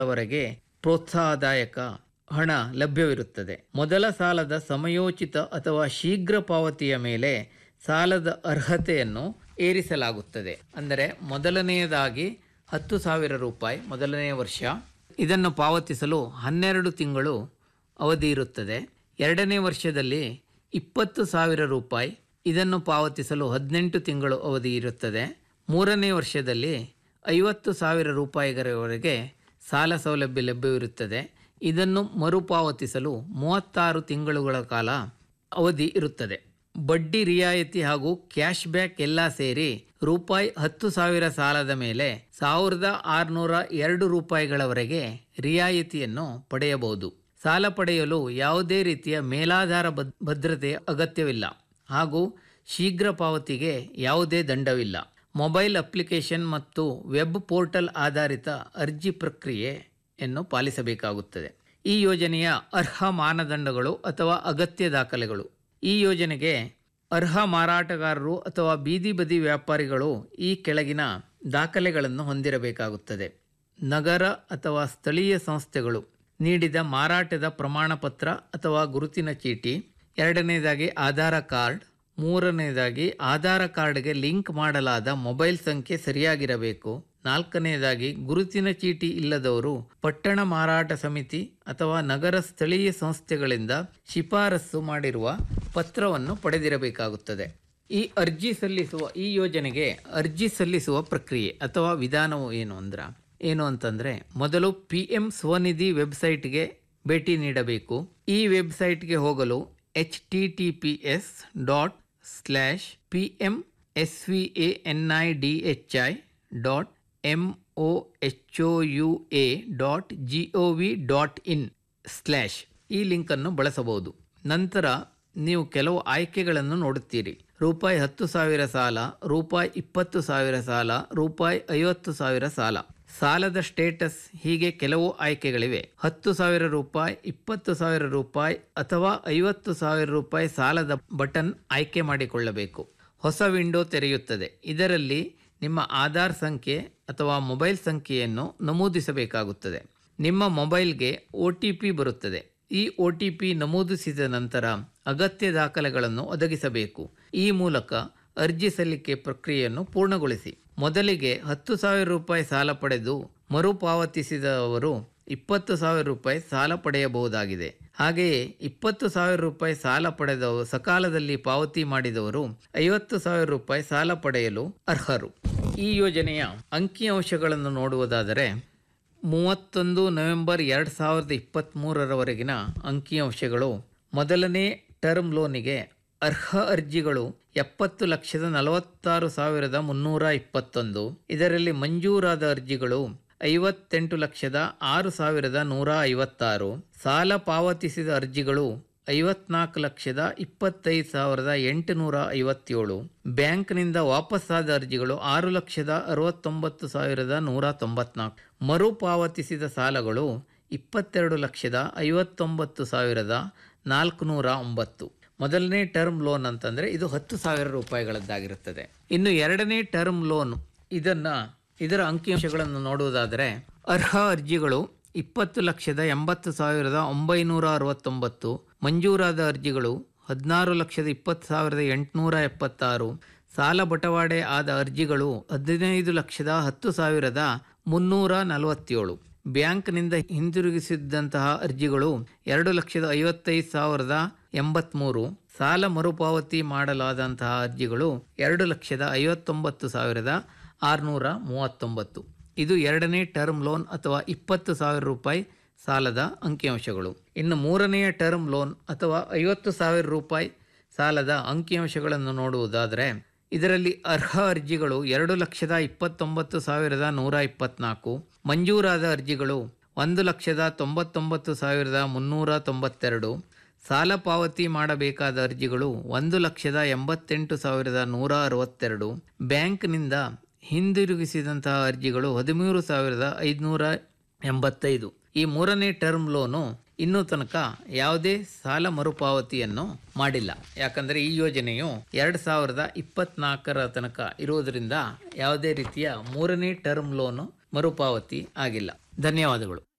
ವರೆಗೆ ಪ್ರೋತ್ಸಾಹದಾಯಕ ಹಣ ಲಭ್ಯವಿರುತ್ತದೆ ಮೊದಲ ಸಾಲದ ಸಮಯೋಚಿತ ಅಥವಾ ಶೀಘ್ರ ಪಾವತಿಯ ಮೇಲೆ ಸಾಲದ ಅರ್ಹತೆಯನ್ನು ಏರಿಸಲಾಗುತ್ತದೆ ಅಂದರೆ ಮೊದಲನೆಯದಾಗಿ ಹತ್ತು ಸಾವಿರ ರೂಪಾಯಿ ಮೊದಲನೆಯ ವರ್ಷ ಇದನ್ನು ಪಾವತಿಸಲು ಹನ್ನೆರಡು ತಿಂಗಳು ಅವಧಿ ಇರುತ್ತದೆ ಎರಡನೇ ವರ್ಷದಲ್ಲಿ ಇಪ್ಪತ್ತು ಸಾವಿರ ರೂಪಾಯಿ ಇದನ್ನು ಪಾವತಿಸಲು ಹದಿನೆಂಟು ತಿಂಗಳು ಅವಧಿ ಇರುತ್ತದೆ ಮೂರನೇ ವರ್ಷದಲ್ಲಿ ಐವತ್ತು ಸಾವಿರ ರೂಪಾಯಿಗಳವರೆಗೆ ಸಾಲ ಸೌಲಭ್ಯ ಲಭ್ಯವಿರುತ್ತದೆ ಇದನ್ನು ಮರುಪಾವತಿಸಲು ಮೂವತ್ತಾರು ತಿಂಗಳುಗಳ ಕಾಲ ಅವಧಿ ಇರುತ್ತದೆ ಬಡ್ಡಿ ರಿಯಾಯಿತಿ ಹಾಗೂ ಕ್ಯಾಶ್ ಬ್ಯಾಕ್ ಎಲ್ಲ ಸೇರಿ ರೂಪಾಯಿ ಹತ್ತು ಸಾವಿರ ಸಾಲದ ಮೇಲೆ ಸಾವಿರದ ಆರುನೂರ ಎರಡು ರೂಪಾಯಿಗಳವರೆಗೆ ರಿಯಾಯಿತಿಯನ್ನು ಪಡೆಯಬಹುದು ಸಾಲ ಪಡೆಯಲು ಯಾವುದೇ ರೀತಿಯ ಮೇಲಾಧಾರ ಭದ್- ಭದ್ರತೆ ಅಗತ್ಯವಿಲ್ಲ ಹಾಗೂ ಶೀಘ್ರ ಪಾವತಿಗೆ ಯಾವುದೇ ದಂಡವಿಲ್ಲ ಮೊಬೈಲ್ ಅಪ್ಲಿಕೇಶನ್ ಮತ್ತು ವೆಬ್ ಪೋರ್ಟಲ್ ಆಧಾರಿತ ಅರ್ಜಿ ಪ್ರಕ್ರಿಯೆಯನ್ನು ಪಾಲಿಸಬೇಕಾಗುತ್ತದೆ ಈ ಯೋಜನೆಯ ಅರ್ಹ ಮಾನದಂಡಗಳು ಅಥವಾ ಅಗತ್ಯ ದಾಖಲೆಗಳು ಈ ಯೋಜನೆಗೆ ಅರ್ಹ ಮಾರಾಟಗಾರರು ಅಥವಾ ಬೀದಿ ಬದಿ ವ್ಯಾಪಾರಿಗಳು ಈ ಕೆಳಗಿನ ದಾಖಲೆಗಳನ್ನು ಹೊಂದಿರಬೇಕಾಗುತ್ತದೆ ನಗರ ಅಥವಾ ಸ್ಥಳೀಯ ಸಂಸ್ಥೆಗಳು ನೀಡಿದ ಮಾರಾಟದ ಪ್ರಮಾಣಪತ್ರ ಅಥವಾ ಗುರುತಿನ ಚೀಟಿ ಎರಡನೇದಾಗಿ ಆಧಾರ ಕಾರ್ಡ್ ಮೂರನೇದಾಗಿ ಆಧಾರ ಕಾರ್ಡ್ಗೆ ಲಿಂಕ್ ಮಾಡಲಾದ ಮೊಬೈಲ್ ಸಂಖ್ಯೆ ಸರಿಯಾಗಿರಬೇಕು ನಾಲ್ಕನೇದಾಗಿ ಗುರುತಿನ ಚೀಟಿ ಇಲ್ಲದವರು ಪಟ್ಟಣ ಮಾರಾಟ ಸಮಿತಿ ಅಥವಾ ನಗರ ಸ್ಥಳೀಯ ಸಂಸ್ಥೆಗಳಿಂದ ಶಿಫಾರಸು ಮಾಡಿರುವ ಪತ್ರವನ್ನು ಪಡೆದಿರಬೇಕಾಗುತ್ತದೆ ಈ ಅರ್ಜಿ ಸಲ್ಲಿಸುವ ಈ ಯೋಜನೆಗೆ ಅರ್ಜಿ ಸಲ್ಲಿಸುವ ಪ್ರಕ್ರಿಯೆ ಅಥವಾ ವಿಧಾನವು ಏನು ಅಂದ್ರ ಏನು ಅಂತಂದ್ರೆ ಮೊದಲು ಪಿ ಎಂ ಸ್ವನಿಧಿ ವೆಬ್ಸೈಟ್ಗೆ ಭೇಟಿ ನೀಡಬೇಕು ಈ ವೆಬ್ಸೈಟ್ಗೆ ಹೋಗಲು H T T P S dot slash P M S V A N I D H I dot M O H O U A dot G O V dot in slash ಈ ಲಿಂಕನ್ನು ಬಳಸಬಹುದು ನಂತರ ನೀವು ಕೆಲವು ಆಯ್ಕೆಗಳನ್ನು ನೋಡುತ್ತೀರಿ ರೂಪಾಯಿ ಹತ್ತು ಸಾವಿರ ಸಾಲ ರೂಪಾಯಿ ಇಪ್ಪತ್ತು ಸಾವಿರ ಸಾಲ ರೂಪಾಯಿ ಐವತ್ತು ಸಾವಿರ ಸಾಲ ಸಾಲದ ಸ್ಟೇಟಸ್ ಹೀಗೆ ಕೆಲವು ಆಯ್ಕೆಗಳಿವೆ ಹತ್ತು ಸಾವಿರ ರೂಪಾಯಿ ಇಪ್ಪತ್ತು ಸಾವಿರ ರೂಪಾಯಿ ಅಥವಾ ಐವತ್ತು ಸಾವಿರ ರೂಪಾಯಿ ಸಾಲದ ಬಟನ್ ಆಯ್ಕೆ ಮಾಡಿಕೊಳ್ಳಬೇಕು ಹೊಸ ವಿಂಡೋ ತೆರೆಯುತ್ತದೆ ಇದರಲ್ಲಿ ನಿಮ್ಮ ಆಧಾರ್ ಸಂಖ್ಯೆ ಅಥವಾ ಮೊಬೈಲ್ ಸಂಖ್ಯೆಯನ್ನು ನಮೂದಿಸಬೇಕಾಗುತ್ತದೆ ನಿಮ್ಮ ಮೊಬೈಲ್ಗೆ ಒ ಟಿ ಪಿ ಬರುತ್ತದೆ ಈ ಒ ಟಿ ಪಿ ನಮೂದಿಸಿದ ನಂತರ ಅಗತ್ಯ ದಾಖಲೆಗಳನ್ನು ಒದಗಿಸಬೇಕು ಈ ಮೂಲಕ ಅರ್ಜಿ ಸಲ್ಲಿಕೆ ಪ್ರಕ್ರಿಯೆಯನ್ನು ಪೂರ್ಣಗೊಳಿಸಿ ಮೊದಲಿಗೆ ಹತ್ತು ಸಾವಿರ ರೂಪಾಯಿ ಸಾಲ ಪಡೆದು ಮರುಪಾವತಿಸಿದವರು ಇಪ್ಪತ್ತು ಸಾವಿರ ರೂಪಾಯಿ ಸಾಲ ಪಡೆಯಬಹುದಾಗಿದೆ ಹಾಗೆಯೇ ಇಪ್ಪತ್ತು ಸಾವಿರ ರೂಪಾಯಿ ಸಾಲ ಪಡೆದವರು ಸಕಾಲದಲ್ಲಿ ಪಾವತಿ ಮಾಡಿದವರು ಐವತ್ತು ಸಾವಿರ ರೂಪಾಯಿ ಸಾಲ ಪಡೆಯಲು ಅರ್ಹರು ಈ ಯೋಜನೆಯ ಅಂಕಿಅಂಶಗಳನ್ನು ನೋಡುವುದಾದರೆ ಮೂವತ್ತೊಂದು ನವೆಂಬರ್ ಎರಡು ಸಾವಿರದ ಇಪ್ಪತ್ತ್ಮೂರರವರೆಗಿನ ಅಂಕಿಅಂಶಗಳು ಮೊದಲನೇ ಟರ್ಮ್ ಲೋನಿಗೆ ಅರ್ಹ ಅರ್ಜಿಗಳು ಎಪ್ಪತ್ತು ಲಕ್ಷದ ನಲವತ್ತಾರು ಸಾವಿರದ ಮುನ್ನೂರ ಇಪ್ಪತ್ತೊಂದು ಇದರಲ್ಲಿ ಮಂಜೂರಾದ ಅರ್ಜಿಗಳು ಐವತ್ತೆಂಟು ಲಕ್ಷದ ಆರು ಸಾವಿರದ ನೂರ ಐವತ್ತಾರು ಸಾಲ ಪಾವತಿಸಿದ ಅರ್ಜಿಗಳು ಐವತ್ನಾಲ್ಕು ಲಕ್ಷದ ಇಪ್ಪತ್ತೈದು ಸಾವಿರದ ಎಂಟುನೂರ ಐವತ್ತೇಳು ಬ್ಯಾಂಕ್ನಿಂದ ವಾಪಸ್ಸಾದ ಅರ್ಜಿಗಳು ಆರು ಲಕ್ಷದ ಅರವತ್ತೊಂಬತ್ತು ಸಾವಿರದ ನೂರ ತೊಂಬತ್ನಾಲ್ಕು ಮರುಪಾವತಿಸಿದ ಸಾಲಗಳು ಇಪ್ಪತ್ತೆರಡು ಲಕ್ಷದ ಐವತ್ತೊಂಬತ್ತು ಸಾವಿರದ ನಾಲ್ಕುನೂರ ಒಂಬತ್ತು ಮೊದಲನೇ ಟರ್ಮ್ ಲೋನ್ ಅಂತಂದರೆ ಇದು ಹತ್ತು ಸಾವಿರ ರೂಪಾಯಿಗಳದ್ದಾಗಿರುತ್ತದೆ ಇನ್ನು ಎರಡನೇ ಟರ್ಮ್ ಲೋನ್ ಇದನ್ನು ಇದರ ಅಂಕಿಅಂಶಗಳನ್ನು ನೋಡುವುದಾದರೆ ಅರ್ಹ ಅರ್ಜಿಗಳು ಇಪ್ಪತ್ತು ಲಕ್ಷದ ಎಂಬತ್ತು ಸಾವಿರದ ಒಂಬೈನೂರ ಅರವತ್ತೊಂಬತ್ತು ಮಂಜೂರಾದ ಅರ್ಜಿಗಳು ಹದಿನಾರು ಲಕ್ಷದ ಇಪ್ಪತ್ತು ಸಾವಿರದ ಎಂಟುನೂರ ಎಪ್ಪತ್ತಾರು ಸಾಲ ಬಟವಾಡೆ ಆದ ಅರ್ಜಿಗಳು ಹದಿನೈದು ಲಕ್ಷದ ಹತ್ತು ಸಾವಿರದ ಮುನ್ನೂರ ನಲವತ್ತೇಳು ಬ್ಯಾಂಕ್ನಿಂದ ಹಿಂದಿರುಗಿಸಿದ್ದಂತಹ ಅರ್ಜಿಗಳು ಎರಡು ಲಕ್ಷದ ಐವತ್ತೈದು ಸಾವಿರದ ಎಂಬತ್ತ್ಮೂರು ಸಾಲ ಮರುಪಾವತಿ ಮಾಡಲಾದಂತಹ ಅರ್ಜಿಗಳು ಎರಡು ಲಕ್ಷದ ಐವತ್ತೊಂಬತ್ತು ಸಾವಿರದ ಆರುನೂರ ಮೂವತ್ತೊಂಬತ್ತು ಇದು ಎರಡನೇ ಟರ್ಮ್ ಲೋನ್ ಅಥವಾ ಇಪ್ಪತ್ತು ಸಾವಿರ ರೂಪಾಯಿ ಸಾಲದ ಅಂಕಿಅಂಶಗಳು ಇನ್ನು ಮೂರನೆಯ ಟರ್ಮ್ ಲೋನ್ ಅಥವಾ ಐವತ್ತು ಸಾವಿರ ರೂಪಾಯಿ ಸಾಲದ ಅಂಕಿಅಂಶಗಳನ್ನು ನೋಡುವುದಾದರೆ ಇದರಲ್ಲಿ ಅರ್ಹ ಅರ್ಜಿಗಳು ಎರಡು ಲಕ್ಷದ ಇಪ್ಪತ್ತೊಂಬತ್ತು ಸಾವಿರದ ನೂರ ಇಪ್ಪತ್ನಾಲ್ಕು ಮಂಜೂರಾದ ಅರ್ಜಿಗಳು ಒಂದು ಲಕ್ಷದ ತೊಂಬತ್ತೊಂಬತ್ತು ಸಾವಿರದ ಮುನ್ನೂರ ತೊಂಬತ್ತೆರಡು ಸಾಲ ಪಾವತಿ ಮಾಡಬೇಕಾದ ಅರ್ಜಿಗಳು ಒಂದು ಲಕ್ಷದ ಎಂಬತ್ತೆಂಟು ಸಾವಿರದ ನೂರ ಅರವತ್ತೆರಡು ಬ್ಯಾಂಕ್ನಿಂದ ಹಿಂದಿರುಗಿಸಿದಂತಹ ಅರ್ಜಿಗಳು ಹದಿಮೂರು ಸಾವಿರದ ಐದುನೂರ ಎಂಬತ್ತೈದು ಈ ಮೂರನೇ ಟರ್ಮ್ ಲೋನು ಇನ್ನೂ ತನಕ ಯಾವುದೇ ಸಾಲ ಮರುಪಾವತಿಯನ್ನು ಮಾಡಿಲ್ಲ ಯಾಕಂದರೆ ಈ ಯೋಜನೆಯು ಎರಡು ಸಾವಿರದ ಇಪ್ಪತ್ನಾಲ್ಕರ ತನಕ ಇರುವುದರಿಂದ ಯಾವುದೇ ರೀತಿಯ ಮೂರನೇ ಟರ್ಮ್ ಲೋನು ಮರುಪಾವತಿ ಆಗಿಲ್ಲ ಧನ್ಯವಾದಗಳು